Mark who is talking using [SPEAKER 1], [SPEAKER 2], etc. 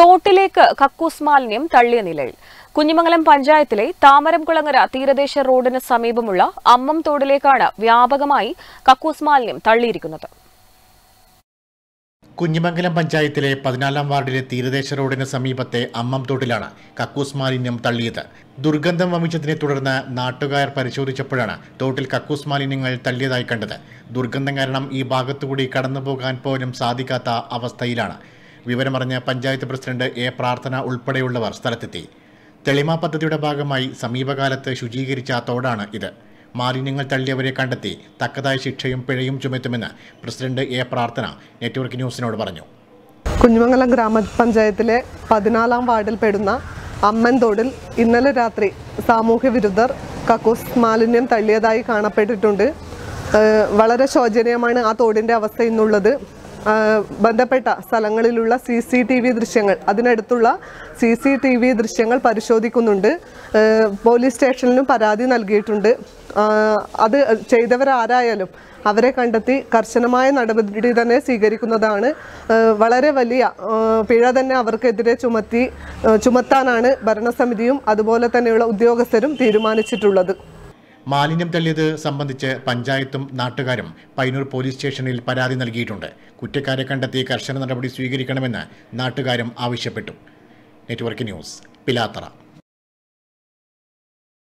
[SPEAKER 1] തോട്ടിലേക്ക് കക്കൂസ് മാലിന്യം തള്ളിയ നിലയിൽ കുഞ്ഞിമംഗലം പഞ്ചായത്തിലെ താമരംകുളങ്ങര തീരദേശ റോഡിന് സമീപമുള്ള അമ്മം തോടിലേക്കാണ് വ്യാപകമായി കക്കൂസ് മാലിന്യം തള്ളിയിരിക്കുന്നത്
[SPEAKER 2] കുഞ്ഞിമംഗലം പഞ്ചായത്തിലെ പതിനാലാം വാർഡിലെ തീരദേശ റോഡിന് സമീപത്തെ അമ്മം തോട്ടിലാണ് കക്കൂസ് മാലിന്യം തള്ളിയത് ദുർഗന്ധം വമിച്ചതിനെ തുടർന്ന് നാട്ടുകാർ പരിശോധിച്ചപ്പോഴാണ് തോട്ടിൽ കക്കൂസ് മാലിന്യങ്ങൾ തള്ളിയതായി കണ്ടത് ദുർഗന്ധം കാരണം ഈ ഭാഗത്തുകൂടി കടന്നുപോകാൻ പോലും സാധിക്കാത്ത അവസ്ഥയിലാണ് വിവരമറിഞ്ഞ പഞ്ചായത്ത് പ്രസിഡന്റ് എ പ്രാർത്ഥന ഉൾപ്പെടെയുള്ളവർ സ്ഥലത്തെത്തി തെളിമ പദ്ധതിയുടെ ഭാഗമായി സമീപകാലത്ത് ശുചീകരിച്ച തോടാണ് ഇത് മാലിന്യങ്ങൾ തള്ളിയവരെ കണ്ടെത്തി തക്കതായ ശിക്ഷയും പിഴയും ചുമത്തുമെന്ന് പ്രസിഡന്റ് എ പ്രാർത്ഥന നെറ്റ്വർക്ക് ന്യൂസിനോട് പറഞ്ഞു
[SPEAKER 3] കുഞ്ഞുമംഗലം ഗ്രാമപഞ്ചായത്തിലെ പതിനാലാം വാർഡിൽ പെടുന്ന അമ്മൻതോടിൽ ഇന്നലെ രാത്രി സാമൂഹ്യ വിരുദ്ധർ കക്കൂസ് മാലിന്യം തള്ളിയതായി കാണപ്പെട്ടിട്ടുണ്ട് ഏഹ് വളരെ ശോചനീയമാണ് ആ തോടിൻ്റെ അവസ്ഥ ഇന്നുള്ളത് ഏഹ് ബന്ധപ്പെട്ട സ്ഥലങ്ങളിലുള്ള സി സി ടി വി ദൃശ്യങ്ങൾ അതിനടുത്തുള്ള സി സി ടി വി ദൃശ്യങ്ങൾ പരിശോധിക്കുന്നുണ്ട് ഏഹ് പോലീസ് സ്റ്റേഷനിലും പരാതി നൽകിയിട്ടുണ്ട് ആഹ് അത് ചെയ്തവരാരായാലും അവരെ കണ്ടെത്തി കർശനമായ നടപടി തന്നെ സ്വീകരിക്കുന്നതാണ് ഏഹ് വളരെ വലിയ ഏഹ് പിഴ തന്നെ അവർക്കെതിരെ ചുമത്തി ഏഹ് ചുമത്താനാണ് ഭരണസമിതിയും അതുപോലെ തന്നെയുള്ള ഉദ്യോഗസ്ഥരും തീരുമാനിച്ചിട്ടുള്ളത്
[SPEAKER 2] മാലിന്യം തള്ളിയത് സംബന്ധിച്ച് പഞ്ചായത്തും നാട്ടുകാരും പൈനൂർ പോലീസ് സ്റ്റേഷനിൽ പരാതി നൽകിയിട്ടുണ്ട് കുറ്റക്കാരെ കണ്ടെത്തി കർശന നടപടി സ്വീകരിക്കണമെന്ന് നാട്ടുകാരും ആവശ്യപ്പെട്ടു നെറ്റ്വർക്ക് ന്യൂസ് പിലാത്തറ